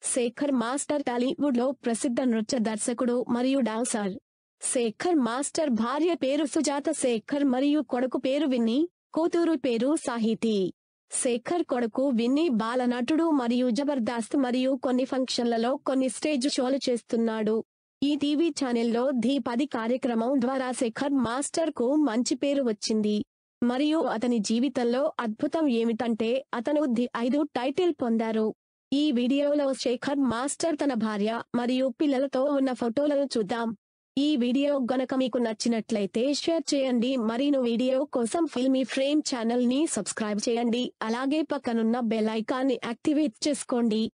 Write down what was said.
Shekhar master Tollywood లో ప్రసిద్ధ నృత్య దర్శకుడు మరియు డాన్సర్ శేఖర్ మాస్టర్ భార్య పేరు సుజాత శేఖర్ మరియు కొడుకు పేరు విన్ని కూతురు పేరు సాహితి శేఖర్ కొడుకు విన్ని బాలనటుడు మరియు జబర్దస్త్ మరియు కొన్ని ఫంక్షన్లలో కొన్ని స్టేజ్ షోలు చేస్తున్నాడు ఈ టీవీ ఛానల్లో ధీ పది కార్యక్రమం ద్వారా శేఖర్ మాస్టర్ కు మంచి పేరు వచ్చింది మరియు అతని జీవితంలో అద్భుతం ఏమిటంటే అతను ది ఐదు టైటిల్ పొందారు ఈ వీడియోలో శేఖర్ మాస్టర్ తన భార్య మరియు పిల్లలతో ఉన్న ఫోటోలను చూద్దాం ఈ వీడియో గనక మీకు నచ్చినట్లయితే షేర్ చేయండి మరిన్ని వీడియో కోసం ఫిల్మీ ఫ్రేమ్ ఛానల్ ని సబ్స్క్రైబ్ చేయండి అలాగే పక్కనున్న బెల్ ఐకాన్ ని యాక్టివేట్ చేసుకోండి